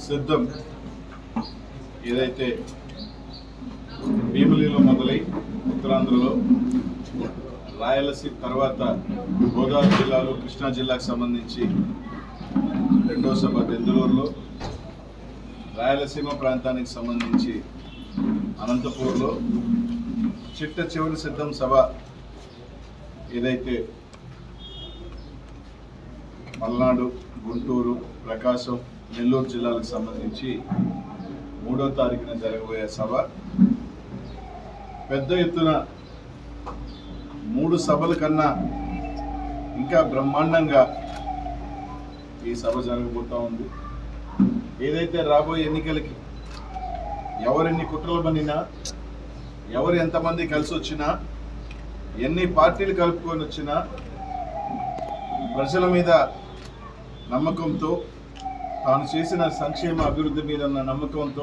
సిద్ధం ఏదైతే భీమిలిలో మొదలై ఉత్తరాంధ్రలో రాయలసీమ తర్వాత గోదావరి జిల్లాలో కృష్ణా జిల్లాకు సంబంధించి రెండో సభ దెందులూరులో రాయలసీమ ప్రాంతానికి సంబంధించి అనంతపూర్లో చిట్ట చివరి సిద్ధం సభ ఏదైతే పల్నాడు గుంటూరు ప్రకాశం నెల్లూరు జిల్లాలకు సంబంధించి మూడో తారీఖున జరగబోయే సభ పెద్ద ఎత్తున మూడు సభల కన్నా ఇంకా బ్రహ్మాండంగా ఈ సభ జరగబోతా ఉంది ఏదైతే రాబోయే ఎన్నికలకి ఎవరెన్ని కుట్రలు పన్నినా ఎవరు ఎంతమంది కలిసి వచ్చినా ఎన్ని పార్టీలు కలుపుకొని వచ్చినా ప్రజల మీద నమ్మకంతో తాను చేసిన సంక్షేమ అభివృద్ధి మీద ఉన్న నమ్మకంతో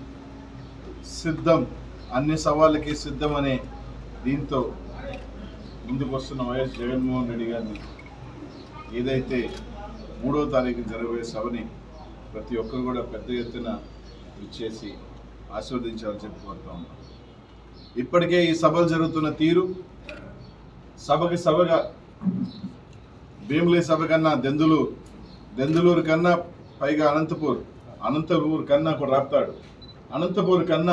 సిద్ధం అన్ని సవాళ్ళకి సిద్ధం అనే దీంతో ముందుకు వస్తున్న వైఎస్ జగన్మోహన్ రెడ్డి గారిని ఏదైతే మూడో తారీఖు జరగబోయే సభని ప్రతి ఒక్కరు కూడా పెద్ద ఎత్తున ఇచ్చేసి ఆశీర్వదించాలని చెప్పి కోరుతా ఉన్నాం ఇప్పటికే ఈ సభలు జరుగుతున్న తీరు సభకి సభగా భీమిలి సభ కన్నా దెందులూరు దెందులూరు కన్నా పైగా అనంతపూర్ అనంతపూర్ కన్నా కూడా రాపుతాడు అనంతపూర్ కన్నా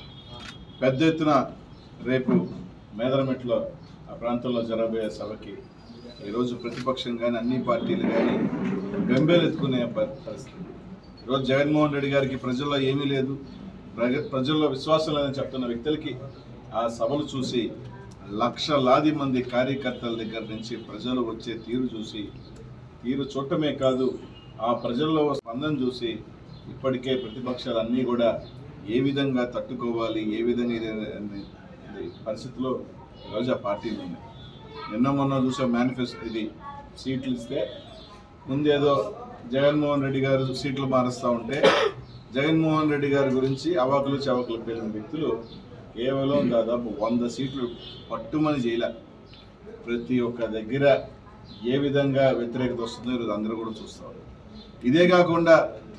పెద్ద ఎత్తున రేపు మేదరమెట్లో ఆ ప్రాంతంలో జరగబోయే సభకి ఈరోజు ప్రతిపక్షం కానీ అన్ని పార్టీలు కానీ బెంబేలెత్తుకునే ప- పరిస్థితి ఈరోజు జగన్మోహన్ రెడ్డి గారికి ప్రజల్లో ఏమీ లేదు ప్రజ- ప్రజల్లో విశ్వాసం లేదని చెప్తున్న వ్యక్తులకి ఆ సభలు చూసి లక్షలాది మంది కార్యకర్తల దగ్గర నుంచి ప్రజలు వచ్చే తీరు చూసి తీరు చూడటమే కాదు ఆ ప్రజల్లో స్పందన చూసి ఇప్పటికే ప్రతిపక్షాలు అన్నీ కూడా ఏ విధంగా తట్టుకోవాలి ఏ విధంగా ఇది ఇది పరిస్థితిలో ఈరోజు ఆ పార్టీలు ఉన్నాయి నిన్న మొన్న చూసే మేనిఫెస్టో ఇది సీట్లు ఇస్తే ముందేదో జగన్మోహన్ రెడ్డి గారు సీట్లు మారుస్తూ ఉంటే జగన్మోహన్ రెడ్డి గారి గురించి అవాకులు చవాకులు పేలిన వ్యక్తులు కేవలం దాదాపు వంద సీట్లు పట్టుమని చేయలే ప్రతి ఒక్క దగ్గర ఏ విధంగా వ్యతిరేకత వస్తుందో ఈరోజు అందరూ కూడా చూస్తారు ఇదే కాకుండా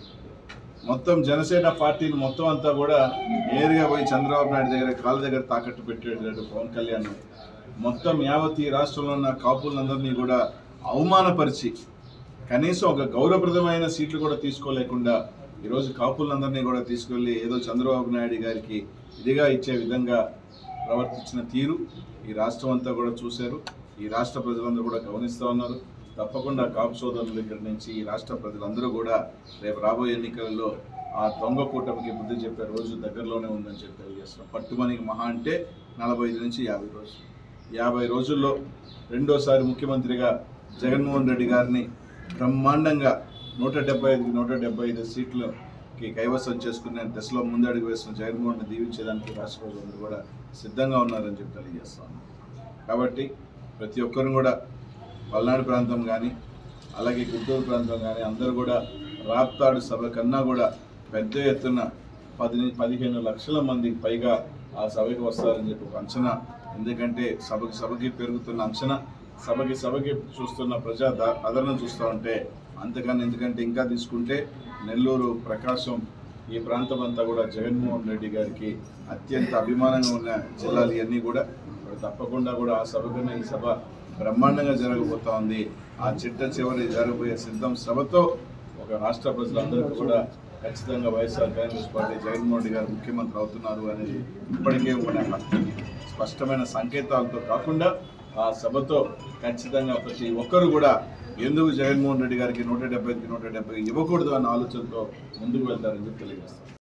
మొత్తం జనసేన పార్టీని మొత్తం అంతా కూడా నేరుగా పోయి చంద్రబాబు నాయుడు దగ్గర కాళ్ళ దగ్గర తాకట్టు పెట్టేటట్టు పవన్ కళ్యాణ్ మొత్తం యావత్ ఈ రాష్ట్రంలో ఉన్న కాపులందరినీ కూడా అవమానపరిచి కనీసం ఒక గౌరవప్రదమైన సీట్లు కూడా తీసుకోలేకుండా ఈరోజు కాపులందరినీ కూడా తీసుకెళ్ళి ఏదో చంద్రబాబు నాయుడు గారికి ఇదిగా ఇచ్చే విధంగా ప్రవర్తించిన తీరు ఈ రాష్ట్రం అంతా కూడా చూశారు ఈ రాష్ట్ర ప్రజలందరూ కూడా గమనిస్తూ ఉన్నారు తప్పకుండా కాపు సోదరుల దగ్గర నుంచి ఈ రాష్ట్ర ప్రజలందరూ కూడా రేపు రాబోయే ఎన్నికల్లో ఆ దొంగ కూటమికి బుద్ధి చెప్పే రోజు దగ్గరలోనే ఉందని చెప్పి తెలియజేస్తున్నాం పట్టుమనికి మహా అంటే నలభై ఐదు నుంచి యాభై రోజులు యాభై రోజుల్లో రెండోసారి ముఖ్యమంత్రిగా జగన్మోహన్ రెడ్డి గారిని బ్రహ్మాండంగా నూట డెబ్బై ఐదుకి నూట డెబ్బై ఐదు సీట్లకి కైవసం చేసుకునే దశలో ముందడుగు వేస్తున్న జగన్మోహన్ రెడ్డి దీవించేదానికి రాష్ట్ర ప్రజలందరూ కూడా సిద్ధంగా ఉన్నారని చెప్పి తెలియజేస్తాను కాబట్టి ప్రతి ఒక్కరు కూడా పల్నాడు ప్రాంతం కానీ అలాగే గుంటూరు ప్రాంతం కానీ అందరూ కూడా రాప్తాడు సభ కన్నా కూడా పెద్ద ఎత్తున పది పదిహేను లక్షల మంది పైగా ఆ సభకి వస్తారని చెప్పి ఒక అంచనా ఎందుకంటే సభకి సభకి పెరుగుతున్న అంచనా సభకి సభకి చూస్తున్న ప్రజా దా- ఆదరణ చూస్తూ ఉంటే అంతకన్నా ఎందుకంటే ఇంకా తీసుకుంటే నెల్లూరు ప్రకాశం ఈ ప్రాంతం అంతా కూడా జగన్మోహన్ రెడ్డి గారికి అత్యంత అభిమానంగా ఉన్న జిల్లాలు ఇవన్నీ కూడా ఇప్పుడు తప్పకుండా కూడా ఆ సభ కన్నా ఈ సభ బ్రహ్మాండంగా జరగబోతా ఉంది ఆ చిట్ట చివరి జరగబోయే సిద్ధం సభతో ఒక రాష్ట్ర ప్రజలందరికీ కూడా ఖచ్చితంగా వైఎస్ఆర్ కాంగ్రెస్ పార్టీ జగన్మోహన్ రెడ్డి గారు ముఖ్యమంత్రి అవుతున్నారు అనేది ఇప్పటికే ఉన్న స్పష్టమైన సంకేతాలతో కాకుండా ఆ సభతో ఖచ్చితంగా ప్రతి ఒక్కరు కూడా ఎందుకు జగన్మోహన్ రెడ్డి గారికి నూట డెబ్బైకి నూట డెబ్బై ఇవ్వకూడదు అన్న ఆలోచనతో ముందుకు వెళ్తారని చెప్పి తెలియజేస్తాను